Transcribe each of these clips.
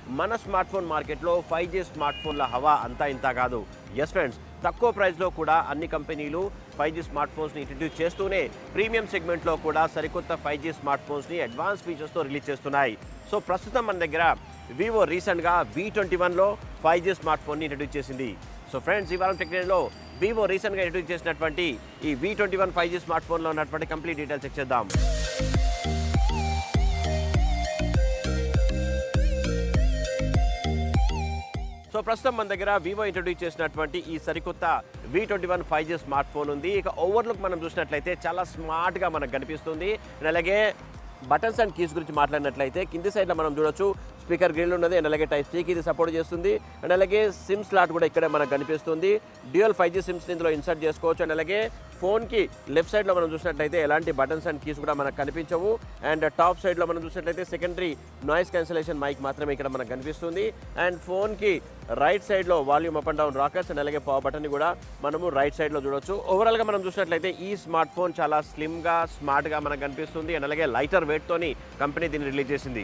మన smartphone మార్కెట్లో five G smart ఫోన్ల హవా అంతా ఇంత కాదు ఎస్ ఫ్రెండ్స్ తక్కువ ప్రైస్లో కూడా అన్ని కంపెనీలు ఫైవ్ జీ స్మార్ట్ ఫోన్స్ని ఇంట్రడ్యూస్ చేస్తూనే ప్రీమియం సెగ్మెంట్లో కూడా సరికొత్త ఫైవ్ జీ స్మార్ట్ ఫోన్స్ని అడ్వాన్స్ ఫీచర్స్తో రిలీజ్ చేస్తున్నాయి సో ప్రస్తుతం మన దగ్గర వివో రీసెంట్గా వి ట్వంటీ వన్లో ఫైవ్ జీ స్మార్ట్ ఫోన్ని ఇంట్రడ్యూస్ చేసింది సో ఫ్రెండ్స్ ఈ వారం టెక్నాలజీలో వివో రీసెంట్గా ఇంట్రడ్యూస్ చేసినటువంటి ఈ V twenty one five G smart ఫోన్లో ఉన్నటువంటి కంప్లీట్ డీటెయిల్స్ చెక్ చేద్దాం సో ప్రస్తుతం మన దగ్గర వివో ఇంట్రడ్యూస్ చేసినటువంటి ఈ సరికొత్త V twenty one five G smart smartphone ఉంది ఇక ఓవర్లుక్ మనం చూసినట్లయితే చాలా స్మార్ట్గా మనకు కనిపిస్తుంది అండ్ అలాగే బటన్స్ అండ్ కీస్ గురించి మాట్లాడినట్లయితే కింది సైడ్లో మనం చూడొచ్చు స్పీకర్ గ్రిల్ ఉన్నది అండ్ అలాగే టైప్ సీకి ఇది సపోర్ట్ చేస్తుంది అండ్ అలాగే సిమ్ స్లాట్ కూడా ఇక్కడే మనకు కనిపిస్తుంది డ్యూయల్ ఫైవ్ జీ సిమ్స్ ఇందులో ఇన్సర్ట్ చేసుకోవచ్చు అండ్ అలాగే ఫోన్కి లెఫ్ట్ సైడ్లో మనం చూసినట్లయితే ఎలాంటి బటన్స్ అండ్ కీస్ కూడా మనకు కనిపించవు అండ్ టాప్ సైడ్లో మనం చూసినట్లయితే సెకండరీ నాయిస్ క్యాన్సలేషన్ మైక్ మాత్రమే ఇక్కడ మనకు కనిపిస్తుంది అండ్ ఫోన్కి రైట్ సైడ్లో volume up and down rockers and అలాగే పవర్ బటన్ కూడా మనము రైట్ సైడ్లో చూడొచ్చు ఓవరాల్గా మనం చూసినట్లయితే ఈ స్మార్ట్ ఫోన్ చాలా స్లిమ్గా స్మార్ట్గా మనకు కనిపిస్తుంది అండ్ అలాగే లైటర్ వెయిట్తోని కంపెనీ దీన్ని రిలీజ్ చేసింది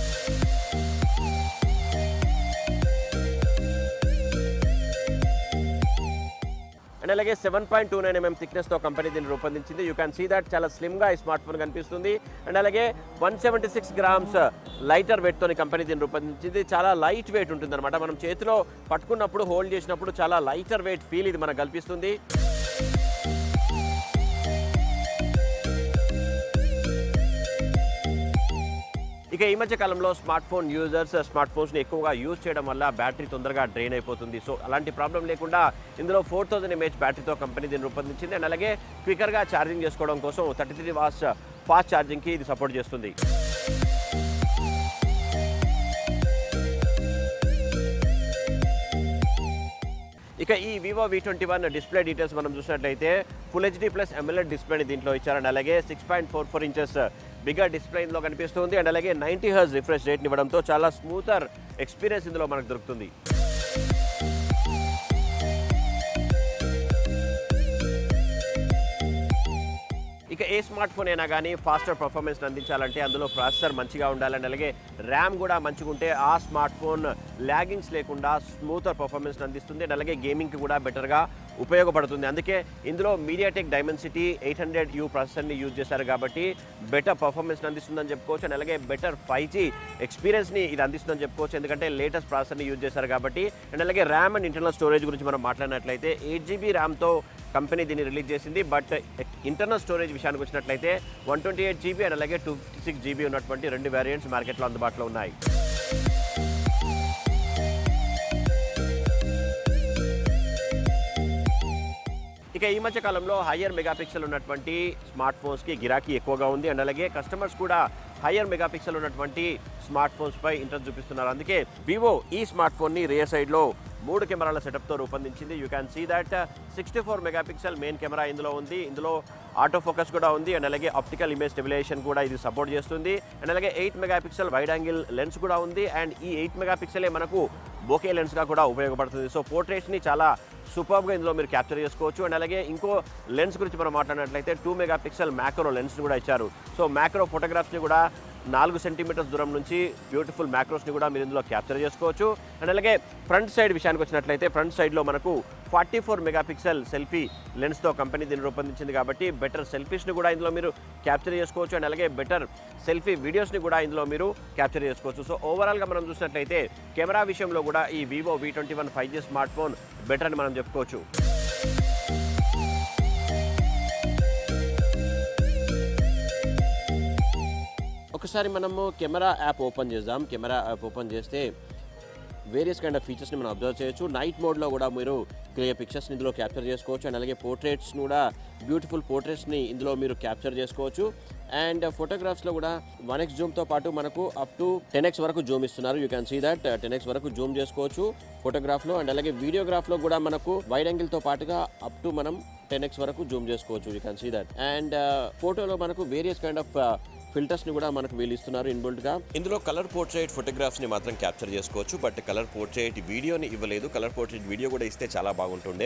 అండ్ అలాగే seven point two nine MM థిక్నెస్తో కంపెనీ దీన్ని రూపొందించింది యూ క్యాన్ సీ దట్ చాలా స్లిమ్గా ఈ స్మార్ట్ ఫోన్ కనిపిస్తుంది అండ్ అలాగే one seventy six grams lighter వెయిట్తోని కంపెనీ దీన్ని రూపొందించింది చాలా లైట్ వెయిట్ ఉంటుంది అనమాట మనం చేతిలో పట్టుకున్నప్పుడు హోల్డ్ చేసినప్పుడు చాలా లైటర్ వెయిట్ ఫీల్ ఇది మనకు కల్పిస్తుంది ఇక ఈ మధ్య కాలంలో స్మార్ట్ ఫోన్ యూజర్స్ స్మార్ట్ ఫోన్స్ని ఎక్కువగా యూజ్ చేయడం వల్ల బ్యాటరీ తొందరగా డ్రైన్ అయిపోతుంది సో అలాంటి ప్రాబ్లం లేకుండా ఇందులో ఫోర్ థౌసండ్ ఎంఏహెచ్ బ్యాటరీతో కంపెనీ దీన్ని రూపొందించింది అండ్ అలాగే క్వికర్గా ఛార్జింగ్ చేసుకోవడం కోసం థర్టీ త్రీ వాస్ ఫాస్ట్ ఛార్జింగ్కి ఇది సపోర్ట్ చేస్తుంది ఇక ఈ Vivo V twenty one display details మనం చూసినట్లయితే ఫుల్ హెచ్డీ ప్లస్ ఎమ్ఎల్ఎడ్ డిస్ప్లేని దీంట్లో ఇచ్చారండి అలాగే six point four four inches bigger display ఇందులో కనిపిస్తుంది అండ్ అలాగే నైంటీ హర్స్ రిఫ్రెష్ రేట్ని ఇవ్వడంతో చాలా స్మూతర్ ఎక్స్పీరియన్స్ ఇందులో మనకు దొరుకుతుంది ఇక ఏ స్మార్ట్ ఫోన్ అయినా కానీ ఫాస్టర్ పర్ఫార్మెన్స్ అందించాలంటే అందులో ప్రాసెసర్ మంచిగా ఉండాలని అలాగే ర్యామ్ కూడా మంచిగా ఉంటే ఆ స్మార్ట్ ఫోన్ ల్యాగింగ్స్ లేకుండా స్మూతర్ పర్ఫార్మెన్స్ అందిస్తుంది అండ్ అలాగే గేమింగ్కి కూడా బెటర్గా ఉపయోగపడుతుంది అందుకే ఇందులో MediaTek Dimensity eight hundred U ప్రాసెసర్ని యూజ్ చేశారు కాబట్టి బెటర్ పర్ఫార్మెన్స్ అందిస్తుందని చెప్పుకోవచ్చు అండ్ అలాగే బెటర్ ఫైవ్ జీ ఎక్స్పీరియన్స్ని ఇది అందిస్తుందని చెప్పుకోవచ్చు ఎందుకంటే లేటెస్ట్ ప్రాసెసర్ని యూజ్ చేశారు కాబట్టి అండ్ అలాగే ర్యామ్ అండ్ ఇంటర్నల్ స్టోరేజ్ గురించి మనం మాట్లాడినట్లయితే ఎయిట్ జీబీ ర్యామ్తో కంపెనీ దీన్ని రిలీజ్ చేసింది బట్ ఇంటర్నల్ స్టోరేజ్ విషయానికి వచ్చినట్లయితే one twenty eight GB and అలాగే టూ ఫిఫ్టీ సిక్స్ జీబీ ఉన్నటువంటి రెండు వేరియంట్స్ మార్కెట్లో అందుబాటులో ఉన్నాయి ఇక ఈ మధ్య కాలంలో హయ్యర్ మెగాపిక్సెల్ ఉన్నటువంటి స్మార్ట్ ఫోన్స్కి గిరాకీ ఎక్కువగా ఉంది అండ్ అలాగే కస్టమర్స్ కూడా హయ్యర్ మెగాపిక్సెల్ ఉన్నటువంటి స్మార్ట్ ఫోన్స్ పై ఇంట్రెస్ట్ చూపిస్తున్నారు అందుకే వివో ఈ స్మార్ట్ ఫోన్ని రియర్ సైడ్లో మూడు కెమెరాల సెటప్తో రూపొందించింది you can see that sixty four megapixel main camera ఇందులో ఉంది ఇందులో ఆటో ఫోకస్ కూడా ఉంది అండ్ అలాగే ఆప్టికల్ ఇమేజ్ స్టెబిలేషన్ కూడా ఇది సపోర్ట్ చేస్తుంది అండ్ అలాగే eight megapixel wide angle lens కూడా ఉంది అండ్ ఈ ఎయిట్ మెగాపిక్సెలే మనకు బోకే లెన్స్గా కూడా ఉపయోగపడుతుంది సో పోర్ట్రేట్స్ని చాలా సూపర్గా ఇందులో మీరు క్యాప్చర్ చేసుకోవచ్చు అండ్ అలాగే ఇంకో లెన్స్ గురించి మనం మాట్లాడినట్లయితే టూ మెగా పిక్సెల్ మ్యాక్రో లెన్స్ని కూడా ఇచ్చారు సో మ్యాక్రో ఫోటోగ్రాఫ్స్ని కూడా నాలుగు సెంటీమీటర్స్ దూరం నుంచి బ్యూటిఫుల్ మ్యాక్రోస్ని కూడా మీరు ఇందులో క్యాప్చర్ చేసుకోవచ్చు అండ్ అలాగే ఫ్రంట్ సైడ్ విషయానికి వచ్చినట్లయితే ఫ్రంట్ సైడ్లో మనకు ఫార్టీ ఫోర్ మెగాపిక్సెల్ సెల్ఫీ లెన్స్తో కంపెనీ దీన్ని రూపొందించింది కాబట్టి బెటర్ సెల్ఫీస్ని కూడా ఇందులో మీరు క్యాప్చర్ చేసుకోవచ్చు అండ్ అలాగే బెటర్ సెల్ఫీ వీడియోస్ని కూడా ఇందులో మీరు క్యాప్చర్ చేసుకోవచ్చు సో ఓవరాల్గా మనం చూసినట్లయితే కెమెరా విషయంలో కూడా ఈ Vivo V twenty one five G smart phone better అని మనం చెప్పుకోవచ్చు ఒకసారి మనము కెమెరా యాప్ ఓపెన్ చేద్దాం కెమెరా యాప్ ఓపెన్ చేస్తే వేరియస్ కైండ్ ఆఫ్ ఫీచర్స్ని మనం అబ్జర్వ్ చేయొచ్చు నైట్ మోడ్లో కూడా మీరు క్లియర్ పిక్చర్స్ని ఇందులో క్యాప్చర్ చేసుకోవచ్చు అండ్ అలాగే పోర్ట్రేట్స్ కూడా బ్యూటిఫుల్ పోర్ట్రేట్స్ని ఇందులో మీరు క్యాప్చర్ చేసుకోవచ్చు అండ్ ఫోటోగ్రాఫ్స్లో కూడా వన్ ఎక్స్ జూమ్తో పాటు మనకు అప్ టు టెన్ ఎక్స్ వరకు జూమ్ ఇస్తున్నారు you can see that ten X వరకు జూమ్ చేసుకోవచ్చు ఫోటోగ్రాఫ్లో అండ్ అలాగే వీడియోగ్రాఫ్లో కూడా మనకు వైడ్ యాంగిల్తో పాటుగా అప్ టు మనం టెన్ ఎక్స్ వరకు జూమ్ చేసుకోవచ్చు you can see that and ఫోటోలో మనకు వేరియస్ కైండ్ ఆఫ్ ఫిల్టర్స్ ని కూడా మనకు వీళ్ళు ఇస్తున్నారు ఇన్బుల్ట్ గా ఇందులో కలర్ పోర్ట్రేట్ ఫోటోగ్రాఫ్స్ ని మాత్రం క్యాప్చర్ చేసుకోవచ్చు బట్ కలర్ పోర్ట్రేట్ వీడియోని ఇవ్వలేదు కలర్ పోర్ట్రేట్ వీడియో కూడా ఇస్తే చాలా బాగుంటుండే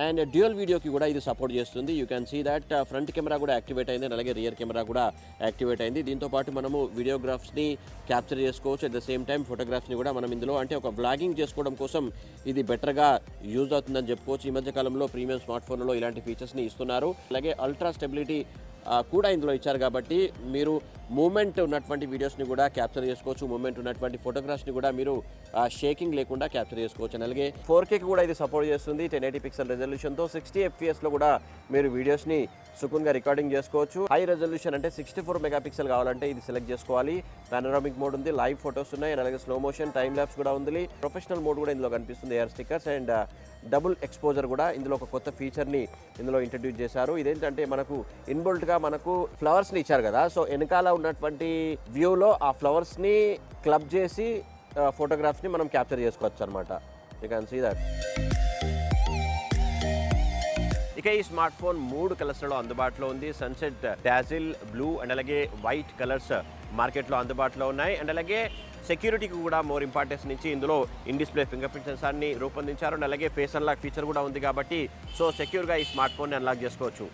అండ్ డ్యూయల్ వీడియోకి కూడా ఇది సపోర్ట్ చేస్తుంది you can see that front camera కూడా యాక్టివేట్ అయింది and అలాగే రియర్ కెమెరా కూడా యాక్టివేట్ అయింది దీంతో పాటు మనము వీడియోగ్రాఫ్స్ని క్యాప్చర్ చేసుకోవచ్చు అట్ ద సేమ్ టైం ఫోటోగ్రాఫ్స్ని కూడా మనం ఇందులో అంటే ఒక బ్లాగింగ్ చేసుకోవడం కోసం ఇది బెటర్గా యూజ్ అవుతుందని చెప్పుకోవచ్చు ఈ మధ్య కాలంలో ప్రీమియం స్మార్ట్ ఫోన్లో ఇలాంటి ఫీచర్స్ని ఇస్తున్నారు అలాగే అల్ట్రా స్టెబిలిటీ ఆ, కూడా ఇందులో ఇచ్చారు కాబట్టి మీరు మూమెంట్ ఉన్నటువంటి వీడియోస్ని కూడా క్యాప్చర్ చేసుకోవచ్చు మూమెంట్ ఉన్నటువంటి ఫోటోగ్రాఫ్స్ని కూడా మీరు షేకింగ్ లేకుండా క్యాప్చర్ చేసుకోవచ్చు And అలాగే ఫోర్ కేకి కూడా ఇది సపోర్ట్ చేస్తుంది టెన్ ఎయిటీ పిక్సెల్ రెజల్యూషన్తో సిక్స్టీ ఎఫ్పిఎస్లో కూడా మీరు వీడియోస్ని సుకున్గా రికార్డింగ్ చేసుకోవచ్చు హై రెజల్యూషన్ అంటే సిక్స్టీ ఫోర్ మెగా పిక్సెల్ కావాలంటే ఇది సెలెక్ట్ చేసుకోవాలి పానరామిక్ మోడ్ ఉంది లైవ్ ఫొటోస్ ఉన్నాయి and అలాగే స్లో మోషన్ టైం ల్యాబ్స్ కూడా ఉంది ప్రొఫెషనల్ మోడ్ కూడా ఇందులో కనిపిస్తుంది air stickers and double exposure కూడా ఇందులో ఒక కొత్త ఫీచర్ని ఇందులో ఇంట్రడ్యూస్ చేశారు ఇదేంటంటే మనకు ఇన్బుల్ట్గా మనకు ఫ్లవర్స్ని ఇచ్చారు కదా సో వెనకాల ఉన్నటువంటి వ్యూలో ఆ ఫ్లవర్స్ని క్లబ్ చేసి ఫోటోగ్రాఫ్స్ని మనం క్యాప్చర్ చేసుకోవచ్చు అనమాట యూ క్యాన్ సీ దట్ ఇక ఈ స్మార్ట్ ఫోన్ మూడు కలర్స్లో అందుబాటులో ఉంది సన్సెట్ డాజిల్ బ్లూ అండ్ అలాగే వైట్ కలర్స్ మార్కెట్లో అందుబాటులో ఉన్నాయి అండ్ అలాగే సెక్యూరిటీకి కూడా మోర్ ఇంపార్టెన్స్ నుంచి ఇందులో ఇన్ డిస్ప్లే ఫింగర్ ప్రింట్ సెన్సార్ని రూపొందించారు అండ్ అలాగే ఫేస్ అన్లాక్ ఫీచర్ కూడా ఉంది కాబట్టి సో సెక్యూర్గా ఈ స్మార్ట్ ఫోన్ని అన్లాక్ చేసుకోవచ్చు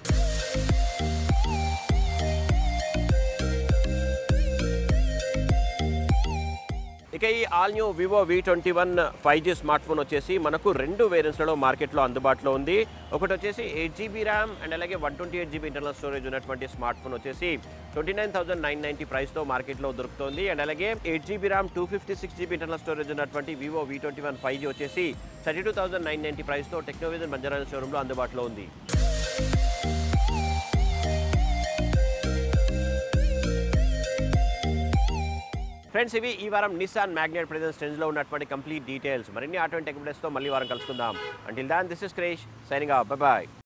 ఇక ఈ all new Vivo V twenty one five G smart phone వచ్చేసి మనకు రెండు వేరియంట్స్లలో మార్కెట్లో అందుబాటులో ఉంది ఒకటి వచ్చేసి ఎయిట్ జీబీ ర్యామ్ అండ్ అలాగే one twenty eight GB internal storage ఉన్నటువంటి స్మార్ట్ ఫోన్ వచ్చేసి twenty nine thousand nine ninety ప్రైస్తో మార్కెట్లో దొరుకుతుంది అండ్ అలాగే eight GB RAM two fifty six GB internal storage ఉన్నటువంటి Vivo V twenty one five G వచ్చేసి thirty two thousand nine ninety ప్రైస్తో Technovision Banjara షోరూంలో అందుబాటులో ఉంది ఫ్రెండ్స్ ఇవి ఈ వారం నిసాన్ మ్యాగ్నెట్ ప్రెజెన్స్ లో ఉన్నటువంటి కంప్లీట్ డీటెయిల్స్ మరిన్ని ఆటో టెక్ తో మళ్ళీ వారం కలుసుకుందాం అంటిల్ దాన్ దిస్ ఇస్ క్రేష్ సైనింగ్ బాయ్ బాయ్